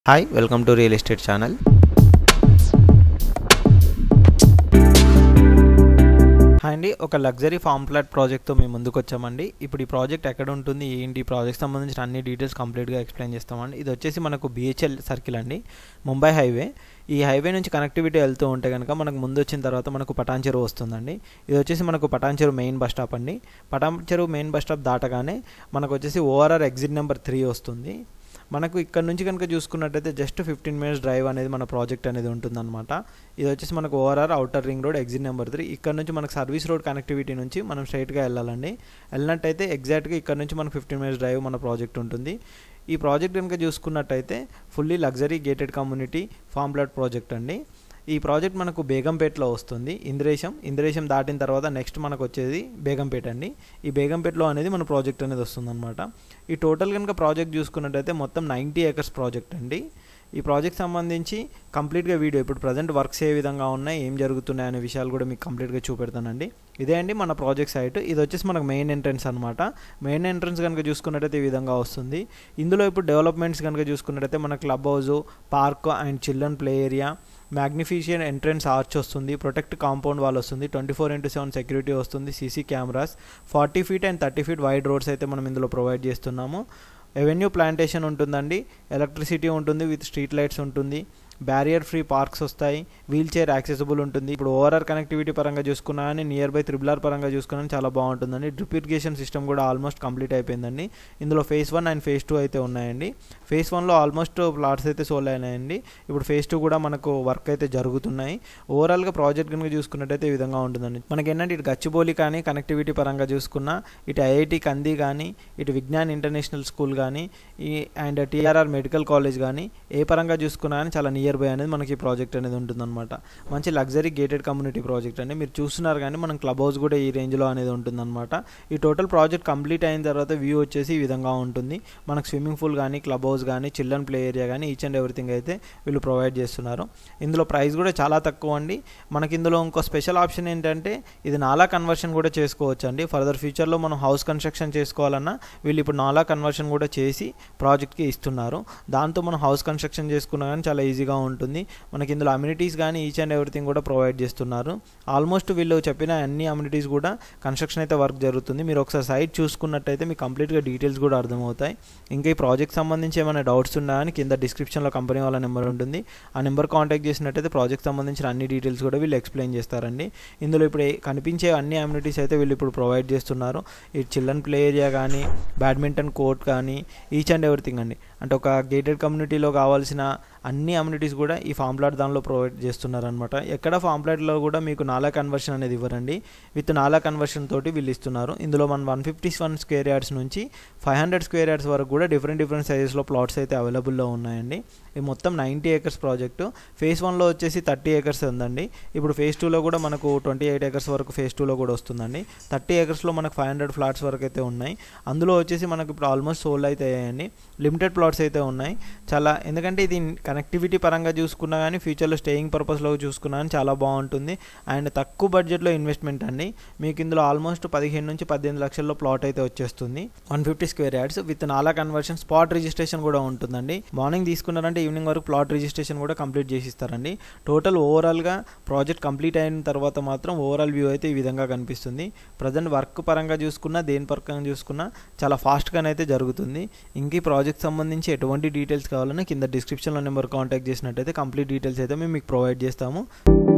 hi welcome to real estate channel hi అండి ఒక luxury form flat ప్రాజెక్ట్తో మేము ముందుకు వచ్చామండి ఇప్పుడు ఈ ప్రాజెక్ట్ ఎక్కడ ఉంటుంది ఏంటి ఈ ప్రాజెక్ట్ సంబంధించిన అన్ని డీటెయిల్స్ కంప్లీట్గా ఎక్స్ప్లెయిన్ చేస్తామండి ఇది వచ్చేసి మనకు బిహెచ్ఎల్ సర్కిల్ అండి ముంబై హైవే ఈ హైవే నుంచి కనెక్టివిటీ వెళ్తూ ఉంటే కనుక మనకు ముందు వచ్చిన తర్వాత మనకు పటాన్ చెరువు వస్తుందండి ఇది వచ్చేసి మనకు పటాన్ చెరువు మెయిన్ బస్ స్టాప్ అండి పటాన్ చెరువు మెయిన్ బస్ స్టాప్ దాటగానే మనకు వచ్చేసి ఓఆర్ఆర్ ఎగ్జిట్ నెంబర్ త్రీ వస్తుంది మనకు ఇక్కడ నుంచి కనుక చూసుకున్నట్టయితే జస్ట్ ఫిఫ్టీన్ మినిట్స్ డ్రైవ్ అనేది మన ప్రాజెక్ట్ అనేది ఉంటుందన్నమాట ఇది వచ్చేసి మనకు ORR outer ring road exit number three ఇక్కడ నుంచి మనకు సర్వీస్ రోడ్ కనెక్టివిటీ నుంచి మనం స్ట్రైట్గా వెళ్ళాలండి వెళ్ళినట్టయితే ఎగ్జాక్ట్గా ఇక్కడ నుంచి మనకు ఫిఫ్టీన్ మినిట్స్ డ్రైవ్ మన ప్రాజెక్ట్ ఉంటుంది ఈ ప్రాజెక్ట్ కనుక చూసుకున్నట్టయితే fully luxury gated community farm plot project అండి ఈ ప్రాజెక్ట్ మనకు బేగంపేటలో వస్తుంది ఇంద్రేశం ఇంద్రేశం దాటిన తర్వాత నెక్స్ట్ మనకు వచ్చేది బేగంపేట అండి ఈ బేగంపేటలో అనేది మన ప్రాజెక్ట్ అనేది వస్తుందన్నమాట ఈ టోటల్ కనుక ప్రాజెక్ట్ చూసుకున్నట్టయితే మొత్తం నైంటీ ఏకర్స్ ప్రాజెక్ట్ అండి ఈ ప్రాజెక్ట్ సంబంధించి కంప్లీట్గా వీడియో ఇప్పుడు ప్రజెంట్ వర్క్స్ ఏ విధంగా ఉన్నాయి ఏం జరుగుతున్నాయి అనే విషయాలు కూడా మీకు కంప్లీట్గా చూపెడతానండి ఇదే అండి మన ప్రాజెక్ట్ సైట్ ఇది వచ్చేసి మనకు మెయిన్ ఎంట్రన్స్ అనమాట మెయిన్ ఎంట్రన్స్ కనుక చూసుకున్నట్టయితే ఈ విధంగా వస్తుంది ఇందులో ఇప్పుడు డెవలప్మెంట్స్ కనుక చూసుకున్నట్టయితే మన club house park and children play area magnificent entrance arch వస్తుంది ప్రొటెక్ట్ కాంపౌండ్ వాల్ వస్తుంది twenty four into seven security వస్తుంది CC cameras forty feet and thirty feet wide roads అయితే మనం ఇందులో ప్రొవైడ్ చేస్తున్నాము ఎవెన్యూ ప్లాంటేషన్ ఉంటుందండి ఎలక్ట్రిసిటీ ఉంటుంది with street lights ఉంటుంది బ్యారియర్ ఫ్రీ పార్క్స్ వస్తాయి వీల్ చైర్ యాక్సెసిబుల్ ఉంటుంది ఇప్పుడు ఓఆర్ఆర్ కనెక్టివిటీ పరంగా చూసుకున్నా కానీ నియర్ బై త్రిబుల్ ఆర్ పరంగా చూసుకున్నా చాలా బాగుంటుందండి డ్రిప్ ఇరిగేషన్ సిస్టమ్ కూడా ఆల్మోస్ట్ కంప్లీట్ అయిపోయిందండి ఇందులో phase one and phase two అయితే ఉన్నాయండి ఫేస్ వన్లో ఆల్మోస్ట్ ప్లాట్స్ అయితే సోల్ అయినాయండి ఇప్పుడు ఫేస్ టూ కూడా మనకు వర్క్ అయితే జరుగుతున్నాయి ఓవరాల్గా ప్రాజెక్ట్ కనుక చూసుకున్నట్టయితే ఈ విధంగా ఉంటుందండి మనకి ఏంటంటే ఇటు గచ్చిబౌలి కానీ కనెక్టివిటీ పరంగా చూసుకున్నా ఇటు ఐఐటి కంది కానీ ఇటు విజ్ఞాన్ ఇంటర్నేషనల్ స్కూల్ కానీ ఈ అండ్ టీఆర్ఆర్ మెడికల్ కాలేజ్ కానీ ఏ పరంగా చూసుకున్నా కానీ చాలా నియర్ బై అనేది మనకి ఈ ప్రాజెక్ట్ అనేది ఉంటుందన్నమాట మంచి లగ్జరీ గేటెడ్ కమ్యూనిటీ ప్రాజెక్ట్ అండి మీరు చూస్తున్నారు కానీ మనం క్లబ్ హౌస్ కూడా ఈ రేంజ్లో అనేది ఉంటుందన్నమాట ఈ టోటల్ ప్రాజెక్ట్ కంప్లీట్ అయిన తర్వాత వ్యూ వచ్చేసి ఈ విధంగా ఉంటుంది మనకు స్విమ్మింగ్ పూల్ కానీ క్లబ్ హౌస్ కానీ చిల్డ్రన్ ప్లే ఏరియా కానీ ఈచ్ అండ్ ఎవ్రీథింగ్ అయితే వీళ్ళు ప్రొవైడ్ చేస్తున్నారు ఇందులో ప్రైస్ కూడా చాలా తక్కువ అండి మనకి ఇందులో ఇంకో స్పెషల్ ఆప్షన్ ఏంటంటే ఇది నాలా కన్వర్షన్ కూడా చేసుకోవచ్చు అండి ఫర్దర్ ఫ్యూచర్లో మనం హౌస్ కన్స్ట్రక్షన్ చేసుకోవాలన్నా వీళ్ళు ఇప్పుడు నాలా కన్వర్షన్ కూడా చేసి ప్రాజెక్ట్కి ఇస్తున్నారు దాంతో మనం హౌస్ కన్స్ట్రక్షన్ చేసుకున్నా కానీ చాలా ఈజీగా ఉంటుంది మనకి ఇందులో అమ్యూనిటీస్ కానీ ఈచ్ అండ్ ఎవ్రీథింగ్ కూడా ప్రొవైడ్ చేస్తున్నారు ఆల్మోస్ట్ వీళ్ళు చెప్పిన అన్ని అమ్యూనిటీస్ కూడా కన్స్ట్రక్షన్ అయితే వర్క్ జరుగుతుంది మీరు ఒకసారి సైట్ చూసుకున్నట్టయితే మీకు కంప్లీట్గా డీటెయిల్స్ కూడా అర్థమవుతాయి ఇంకా ఈ ప్రాజెక్ట్ సంబంధించి ఏమైనా డౌట్స్ ఉన్నాయని కింద డిస్క్రిప్షన్లో కంపెనీ వాళ్ళ నెంబర్ ఉంటుంది ఆ నెంబర్ కాంటాక్ట్ చేసినట్టయితే ప్రాజెక్ట్ సంబంధించిన అన్ని డీటెయిల్స్ కూడా వీళ్ళు ఎక్స్ప్లెయిన్ చేస్తారండి ఇందులో ఇప్పుడు కనిపించే అన్ని అమ్యూనిటీస్ అయితే వీళ్ళు ఇప్పుడు ప్రొవైడ్ చేస్తున్నారు ఈ చిల్డ్రన్ ప్లే ఏరియా కానీ బ్యాడ్మింటన్ కోర్ట్ కానీ ఈచ్ అండ్ ఎవ్రీథింగ్ అండి అంటే ఒక గేటెడ్ కమ్యూనిటీలో కావాల్సిన అన్ని అమ్యూనిటీస్ కూడా ఈ ఫామ్ ప్లాట్ దానిలో ప్రొవైడ్ చేస్తున్నారనమాట ఎక్కడ ఫామ్ ప్లాట్లో కూడా మీకు నాలా కన్వర్షన్ అనేది ఇవ్వరండి విత్ నాలా కన్వర్షన్ తోటి వీళ్ళు ఇస్తున్నారు ఇందులో మన one fifty one square yards నుంచి ఫైవ్ హండ్రెడ్ స్క్వేర్ యార్డ్స్ వరకు కూడా డిఫరెంట్ డిఫరెంట్ సైజెస్లో ప్లాట్స్ అయితే అవైలబుల్లో ఉన్నాయండి ఇది మొత్తం నైంటీ ఏకర్స్ ప్రాజెక్టు ఫేజ్ వన్లో వచ్చేసి థర్టీ ఏకర్స్ ఉందండి ఇప్పుడు ఫేజ్ టూలో కూడా మనకు ట్వంటీ ఎయిట్ ఏకర్స్ వరకు ఫేజ్ టూలో కూడా వస్తుందండి థర్టీ ఏకర్స్లో మనకు ఫైవ్ హండ్రెడ్ ఫ్లాట్స్ వరకు అయితే ఉన్నాయి అందులో వచ్చేసి మనకు ఇప్పుడు ఆల్మోస్ట్ సోల్డ్ అయితే అయ్యాయండి లిమిటెడ్ ప్లాట్స్ అయితే ఉన్నాయి చాలా ఎందుకంటే ఇది కనెక్టివిటీ పరంగా చూసుకున్నా కానీ ఫ్యూచర్లో స్టేయింగ్ పర్పస్లో చూసుకున్నా కానీ చాలా బాగుంటుంది అండ్ తక్కువ బడ్జెట్లో ఇన్వెస్ట్మెంట్ అండి మీకు ఇందులో ఆల్మోస్ట్ పదిహేను నుంచి పద్దెనిమిది లక్షల్లో ప్లాట్ అయితే వచ్చేస్తుంది one fifty square yards with నాలా కన్వర్షన్ స్పాట్ రిజిస్ట్రేషన్ కూడా ఉంటుందండి మార్నింగ్ తీసుకున్నారంటే ఈవినింగ్ వరకు ప్లాట్ రిజిస్ట్రేషన్ కూడా కంప్లీట్ చేసిస్తారండి టోటల్ ఓవరాల్గా ప్రాజెక్ట్ కంప్లీట్ అయిన తర్వాత మాత్రం ఓవరాల్ వ్యూ అయితే ఈ విధంగా కనిపిస్తుంది ప్రజెంట్ వర్క్ పరంగా చూసుకున్నా దేని పరంగా చూసుకున్నా చాలా ఫాస్ట్గానైతే జరుగుతుంది ఇంక ఈ ప్రాజెక్ట్ సంబంధించి ఎటువంటి డీటెయిల్స్ కావాలన్నా కింద డిస్క్రిప్షన్లో నెంబర్ కాంటాక్ట్ చేసినట్టయితే కంప్లీట్ డీటెయిల్స్ అయితే మేము మీకు ప్రొవైడ్ చేస్తాము